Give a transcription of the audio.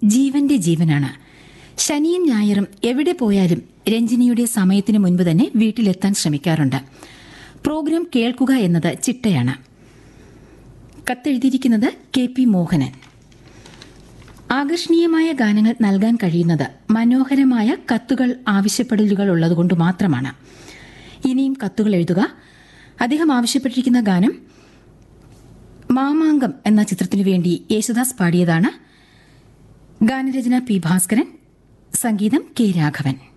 ജീവന്റെ ജീവനാണ് ശനിയും ഞായറും എവിടെ പോയാലും രഞ്ജിനിയുടെ സമയത്തിന് മുൻപ് തന്നെ വീട്ടിലെത്താൻ ശ്രമിക്കാറുണ്ട് പ്രോഗ്രാം കേൾക്കുക എന്നത് ചിട്ടയാണ് കത്തെഴുതിയിരിക്കുന്നത് കെ പി മോഹനൻ ആകർഷണീയമായ ഗാനങ്ങൾ നൽകാൻ കഴിയുന്നത് മനോഹരമായ കത്തുകൾ ആവശ്യപ്പെടലുകൾ ഉള്ളതുകൊണ്ട് മാത്രമാണ് ഇനിയും കത്തുകൾ എഴുതുക അദ്ദേഹം ആവശ്യപ്പെട്ടിരിക്കുന്ന ഗാനം മാമാങ്കം എന്ന ചിത്രത്തിനു വേണ്ടി യേശുദാസ് പാടിയതാണ് ഗാനരചന പി ഭാസ്കരൻ സംഗീതം കെ രാഘവൻ